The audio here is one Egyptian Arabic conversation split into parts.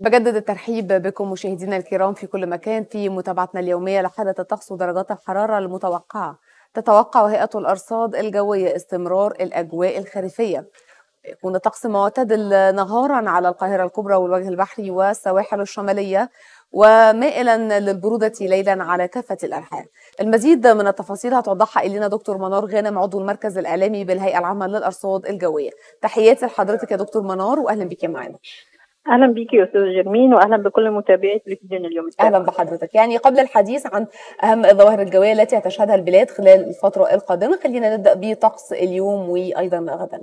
بجدد الترحيب بكم مشاهدينا الكرام في كل مكان في متابعتنا اليومية لحدث الطقس ودرجات الحرارة المتوقعة تتوقع هيئة الأرصاد الجوية استمرار الأجواء الخريفية يكون الطقس معتدل نهارا على القاهرة الكبرى والوجه البحري والسواحل الشمالية ومائلا للبرودة ليلا على كافة الأنحاء المزيد من التفاصيل هتوضحها إلينا دكتور منار غانم عضو المركز الإعلامي بالهيئة العامة للأرصاد الجوية تحياتي لحضرتك يا دكتور منار وأهلا بك معنا اهلا بيكي يا استاذ جرمين واهلا بكل متابعي تلفزيون اليوم اهلا بحضرتك يعني قبل الحديث عن اهم الظواهر الجويه التي هتشهدها البلاد خلال الفتره القادمه خلينا نبدا بطقس اليوم وايضا غدا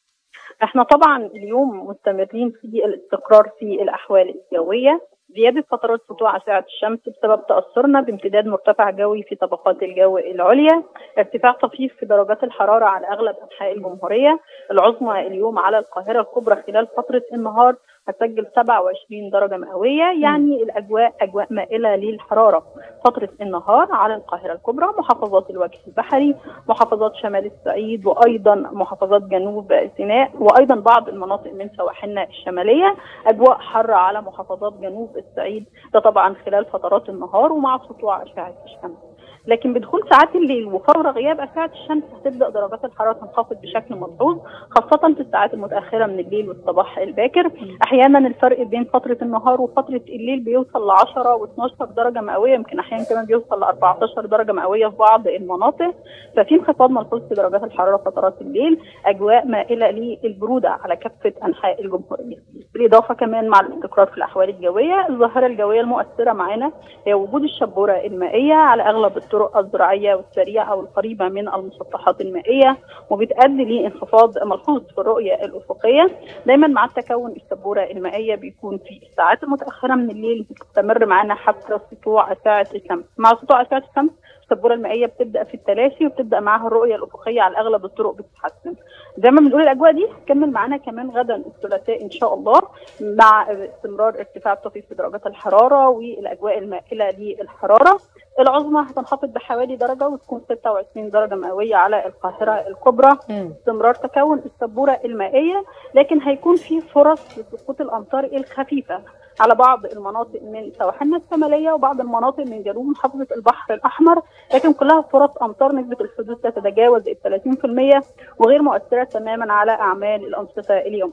احنا طبعا اليوم مستمرين في الاستقرار في الاحوال الجويه زيادة فترات سطوع أشعة الشمس بسبب تأثرنا بامتداد مرتفع جوي في طبقات الجو العليا، ارتفاع طفيف في درجات الحرارة على أغلب أنحاء الجمهورية، العظمى اليوم على القاهرة الكبرى خلال فترة النهار هتسجل 27 درجة مئوية يعني الأجواء أجواء مائلة للحرارة فترة النهار على القاهرة الكبرى محافظات الوجه البحري محافظات شمال الصعيد وأيضا محافظات جنوب سيناء وأيضا بعض المناطق من سواحلنا الشمالية أجواء حارة على محافظات جنوب الصعيد ده طبعا خلال فترات النهار ومع سطوع أشعة الشمس لكن بدخول ساعات الليل وفور غياب اشعه الشمس هتبدا درجات الحراره تنخفض بشكل ملحوظ خاصه في الساعات المتاخره من الليل والصباح الباكر احيانا الفرق بين فتره النهار وفتره الليل بيوصل ل 10 و12 درجه مئويه يمكن احيانا كمان بيوصل ل 14 درجه مئويه في بعض المناطق ففي انخفاض ملحوظ في درجات الحراره فترات الليل اجواء مائله للبروده على كافه انحاء الجمهوريه بالاضافه كمان مع الاستقرار في الاحوال الجويه الظاهره الجويه المؤثره معانا هي وجود الشبوره المائيه على اغلب الطرق الزراعيه والسريعه والقريبه من المسطحات المائيه وبتؤدي لانخفاض ملحوظ في الرؤيه الافقيه دايما مع التكون السبوره المائيه بيكون في الساعات المتاخره من الليل بتستمر معانا حتى سطوع اشعه الشمس مع سطوع اشعه الشمس السبوره المائيه بتبدا في التلاشي وبتبدا معاها الرؤيه الافقيه على اغلب الطرق بتتحسن زي ما بنقول الاجواء دي هتكمل معانا كمان غدا الثلاثاء ان شاء الله مع استمرار ارتفاع طفيف في درجات الحراره والاجواء المائله للحراره العظمى هتنخفض بحوالي درجه وتكون 26 درجه مئويه على القاهره الكبرى استمرار تكون السبوره المائيه لكن هيكون في فرص لسقوط الامطار الخفيفه على بعض المناطق من سواحلنا الشماليه وبعض المناطق من جنوب محافظه البحر الاحمر لكن كلها فرص امطار نسبه الحدوث لا تتجاوز ال 30% وغير مؤثره تماما على اعمال الانشطه اليوم.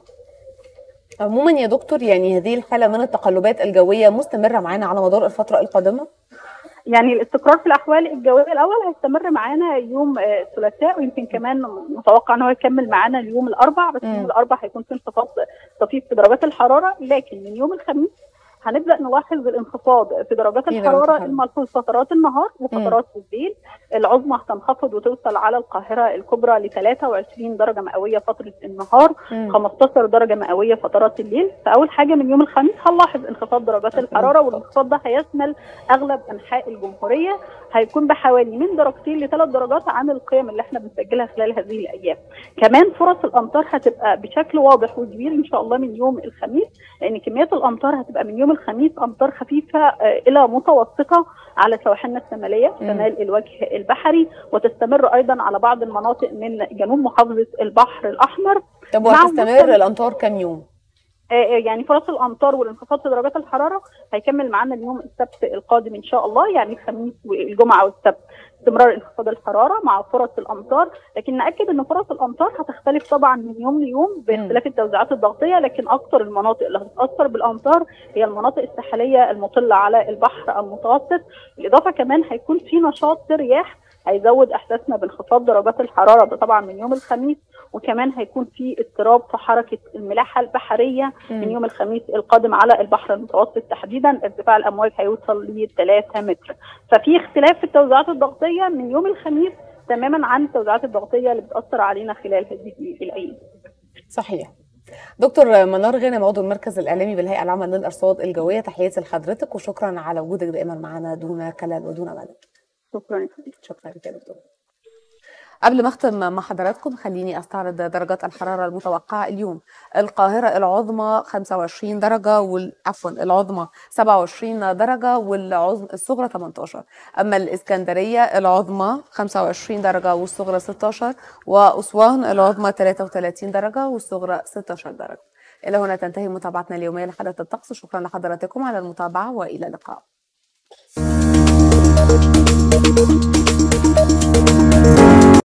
عموما يا دكتور يعني هذه الحاله من التقلبات الجويه مستمره معانا على مدار الفتره القادمه؟ يعني الاستقرار في الاحوال الجويه الاول هيستمر معانا يوم الثلاثاء ويمكن كمان متوقع ان هو يكمل معانا اليوم الاربع بس يوم الاربع هيكون في انخفاض طفيف في درجات الحراره لكن من يوم الخميس هنبدا نلاحظ الانخفاض في درجات الحراره الملحوظ فترات النهار وفترات الليل العظمى هتنخفض وتوصل على القاهره الكبرى ل 23 درجه مئويه فتره النهار م. 15 درجه مئويه فترات الليل فاول حاجه من يوم الخميس هنلاحظ انخفاض درجات الحراره والانخفاض ده هيشمل اغلب انحاء الجمهوريه هيكون بحوالي من درجتين لثلاث درجات عن القيم اللي احنا بنسجلها خلال هذه الايام كمان فرص الامطار هتبقى بشكل واضح وكبير ان شاء الله من يوم الخميس لان كميات الامطار هتبقى من يوم الخميس امطار خفيفه الى متوسطه على سواحلنا الشماليه شمال الوجه البحري وتستمر ايضا على بعض المناطق من جنوب محافظه البحر الاحمر طب وهتستمر الامطار كام يوم؟ يعني فرص الامطار والانخفاض في درجات الحراره هيكمل معانا اليوم السبت القادم ان شاء الله يعني الخميس والجمعه والسبت استمرار انخفاض الحراره مع فرص الامطار لكن ناكد ان فرص الامطار هتختلف طبعا من يوم ليوم باختلاف التوزيعات الضغطيه لكن اكثر المناطق اللي هتتاثر بالامطار هي المناطق الساحليه المطله على البحر المتوسط بالاضافه كمان هيكون في نشاط رياح هيزود احساسنا بانخفاض درجات الحراره ده طبعا من يوم الخميس وكمان هيكون في اضطراب في حركه الملاحه البحريه م. من يوم الخميس القادم على البحر المتوسط تحديدا ارتفاع الامواج هيوصل ل 3 متر ففي اختلاف في التوزيعات الضغطيه من يوم الخميس تماما عن التوزيعات الضغطيه اللي بتاثر علينا خلال هذه الايام صحيح دكتور منار غانم عضو المركز الاعلامي بالهيئه العامه للارصاد الجويه تحياتي لحضرتك وشكرا على وجودك دائما معنا دون كلل ودون ملل شكرا شكرا لك يا دكتور قبل ما اختم مع حضراتكم خليني استعرض درجات الحراره المتوقعه اليوم القاهره العظمى 25 درجه عفوا العظمى 27 درجه والعظمى الصغرى 18 اما الاسكندريه العظمى 25 درجه والصغرى 16 واسوان العظمى 33 درجه والصغرى 16 درجه إلى هنا تنتهي متابعتنا اليومية لحالة الطقس شكرا لحضراتكم على المتابعة وإلى اللقاء